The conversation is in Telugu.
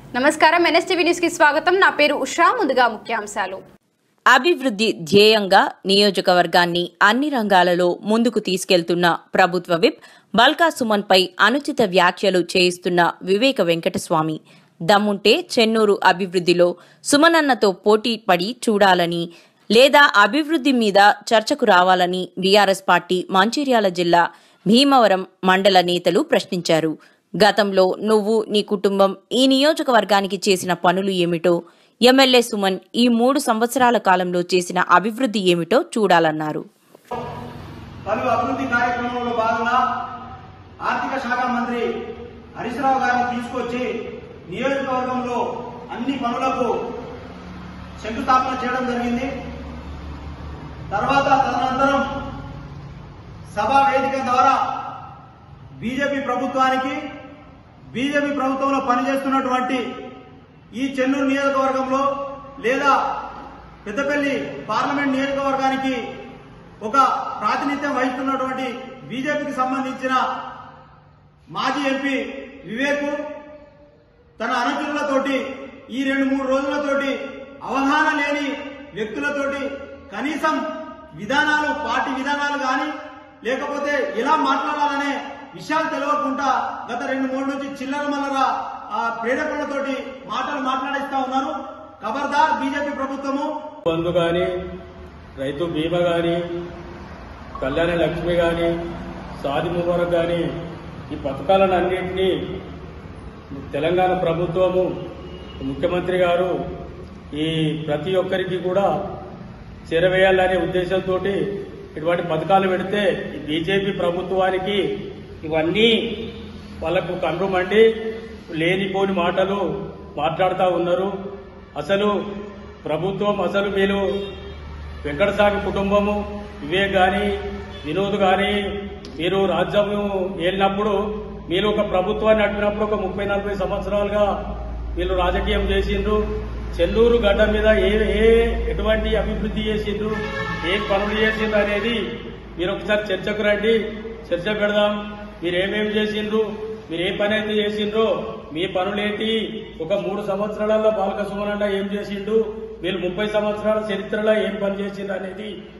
నమస్కారం ఎన్ఎస్టీవీ న్యూస్ కి స్వాగతం నా పేరు ఉషా ముందుగా ముఖ్యాంశాలు అభివృద్ధి ధ్యేయంగా నియోజకవర్గాన్ని అన్ని రంగాలలో ముందుకు తీసుకెళ్తున్న ప్రభుత్వ విప్ బల్కా సుమన్పై అనుచిత వ్యాఖ్యలు చేయిస్తున్న వివేక వెంకటస్వామి దమ్ముంటే చెన్నూరు అభివృద్ధిలో సుమనన్నతో పోటీ పడి చూడాలని లేదా అభివృద్ధి మీద చర్చకు రావాలని బీఆర్ఎస్ పార్టీ మంచిర్యాల జిల్లా భీమవరం మండల నేతలు ప్రశ్నించారు గతంలో నువ్వు నీ కుటుంబం ఈ నియోజకవర్గానికి చేసిన పనులు ఏమిటో ఎమ్మెల్యే సుమన్ ఈ మూడు సంవత్సరాల కాలంలో చేసిన అభివృద్ధి ఏమిటో చూడాలన్నారు పలు అభివృద్ధి కార్యక్రమంలో భాగంగా ఆర్థిక శాఖ మంత్రి హరీష్ రావు గారిని తీసుకొచ్చి నియోజకవర్గంలో అన్ని పనులకు శంకుస్థాపన చేయడం జరిగింది తర్వాత తదనంతరం సభా వేదిక ద్వారా బీజేపీ ప్రభుత్వానికి బీజేపీ ప్రభుత్వంలో పనిచేస్తున్నటువంటి ఈ చెన్నూరు నియోజకవర్గంలో లేదా పెద్దపల్లి పార్లమెంట్ నియోజకవర్గానికి ఒక ప్రాతినిధ్యం వహిస్తున్నటువంటి బీజేపీకి సంబంధించిన మాజీ ఎంపీ వివేకు తన అనుచరులతోటి ఈ రెండు మూడు రోజులతోటి అవగాహన లేని వ్యక్తులతోటి కనీసం విధానాలు పార్టీ విధానాలు కానీ లేకపోతే ఎలా మాట్లాడాలనే విషయాలు తెలియకుండా గత రెండు మూడు నుంచి చిల్లర మల్లర ఆ ప్రేరేపణలతోటి మాటలు మాట్లాడిస్తా ఉన్నారు ఖబర్దార్ బీజేపీ ప్రభుత్వము బంధు కానీ రైతు బీమా కానీ కళ్యాణ లక్ష్మి కానీ సాది ముబారక్ కానీ ఈ పథకాలను అన్నింటినీ తెలంగాణ ప్రభుత్వము ముఖ్యమంత్రి గారు ఈ ప్రతి ఒక్కరికి కూడా చేరవేయాలనే ఉద్దేశంతో ఇటువంటి పథకాలు పెడితే ఈ బీజేపీ ప్రభుత్వానికి ఇవన్నీ వాళ్ళకు కండ్రు మండి లేనిపోని మాటలు మాట్లాడుతూ ఉన్నారు అసలు ప్రభుత్వం అసలు మీరు వెంకటస్వామి కుటుంబము వివేక్ కానీ వినోద్ కానీ మీరు రాజ్యం ఏలినప్పుడు మీరు ఒక ప్రభుత్వాన్ని నడిపినప్పుడు ఒక ముప్పై నలభై సంవత్సరాలుగా వీళ్ళు రాజకీయం చేసిండ్రు చెన్నూరు గడ్డ మీద ఏ ఏ ఎటువంటి అభివృద్ధి చేసిండ్రు ఏ పనులు చేసిండ్రు అనేది మీరు ఒకసారి చర్చకు రండి చర్చ పెడదాం మీరు ఏమేమి చేసిండ్రు మీరు ఏ పని అయితే చేసిండ్రో మీ పనులేంటి ఒక మూడు సంవత్సరాలలో బాలక సుమనన్న ఏం చేసిండు వీళ్ళు ముప్పై సంవత్సరాల చరిత్రలో ఏం పని చేసిండ్రు అనేది